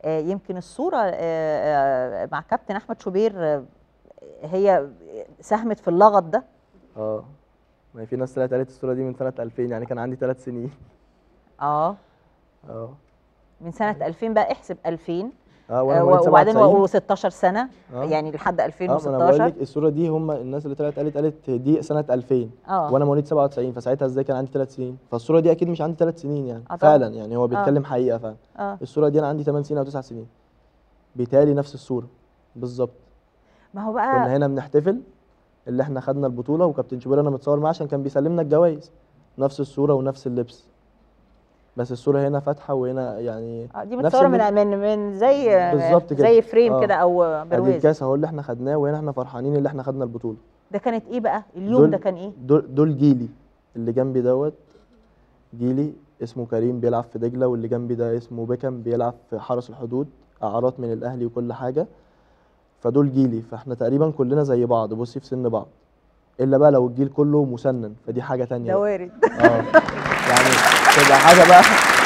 آه، يمكن الصوره آه، آه، مع كابتن احمد شوبير آه، هي ساهمت في اللغط ده اه ما هي في ناس طلعت قالت الصوره دي من سنه 2000 يعني كان عندي ثلاث سنين اه اه من سنه 2000 بقى احسب 2000 اه وانا آه، مواليد وبعدين 97 و 16 سنه آه. يعني لحد اه ما انا بقول 2016 لك الصوره دي هم الناس اللي طلعت قالت قالت دي سنه 2000 اه وانا مواليد 97 فساعتها ازاي كان عندي ثلاث سنين فالصوره دي اكيد مش عندي ثلاث سنين يعني آه طبعاً. فعلا يعني هو بيتكلم حقيقه فعلا اه الصوره دي انا عندي 8 سنين او 9 سنين بيتهيألي نفس الصوره بالظبط ما هو كنا بقى هنا بنحتفل اللي احنا خدنا البطوله وكابتن شوبير انا متصور معاه عشان كان بيسلمنا الجوائز نفس الصوره ونفس اللبس بس الصوره هنا فاتحه وهنا يعني آه، دي نفس متصوره من اللبس. من من زي بالظبط كده. زي فريم آه. كده او ادي برواز الكاس اهو اللي احنا خدناه وهنا احنا فرحانين اللي احنا خدنا البطوله ده كانت ايه بقى اليوم دول- ده كان ايه دول دول جيلي اللي جنبي دوت جيلي اسمه كريم بيلعب في دجله واللي جنبي ده اسمه بيكم بيلعب في حرس الحدود اعارات من الاهلي وكل حاجه فدول جيلي فاحنا تقريبا كلنا زي بعض بصي في سن بعض الا بقى لو الجيل كله مسنن فدي حاجه تانية ده بقى. وارد اه يعني تبقى حاجه بقى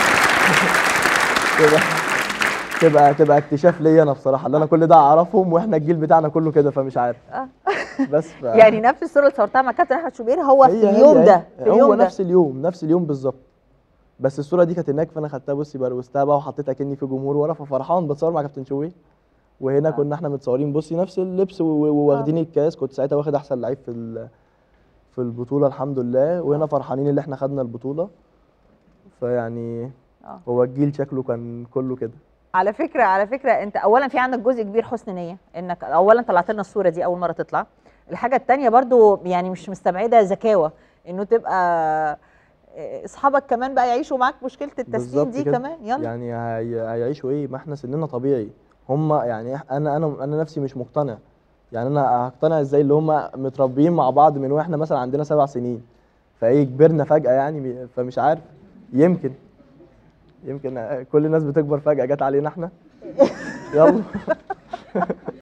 تبقى تبقى تبقى اكتشاف ليا انا بصراحه اللي انا كل ده اعرفهم واحنا الجيل بتاعنا كله كده فمش عارف آه. بس ف... يعني نفس الصوره اللي صورتها مع كابتن احمد شوبير هو في هي- اليوم هي- ده في هو اليوم ده نفس اليوم نفس اليوم بالظبط بس الصوره دي كانت هناك فانا خدتها بصي بروزتها بقى وحطيتها كاني في جمهور ورا ففرحان بتصور مع كابتن شوقي وهنا آه. كنا احنا متصورين بصي نفس اللبس و- و- وواخدين الكاس كنت ساعتها واخد احسن لعيب في ال- في البطوله الحمد لله وهنا فرحانين اللي احنا خدنا البطوله فيعني آه. هو الجيل شكله كان كله كده على فكره على فكره انت اولا في عندك جزء كبير حسن نيه انك اولا طلعت لنا الصوره دي اول مره تطلع الحاجه الثانيه برضو يعني مش مستبعده ذكاوه انه تبقى آه، اصحابك كمان بقى يعيشوا معاك مشكله التسنين بالظبط دي كده. كمان يلا يعني هي- هيعيشوا ايه ما احنا سننا طبيعي هم يعني إح- انا انا انا نفسي مش مقتنع يعني انا هقتنع ازاي اللي هم متربيين مع بعض من واحنا مثلا عندنا سبع سنين فايه كبرنا فجأة يعني م- فمش عارف يمكن يمكن كل الناس بتكبر فجأة جت علينا احنا يلا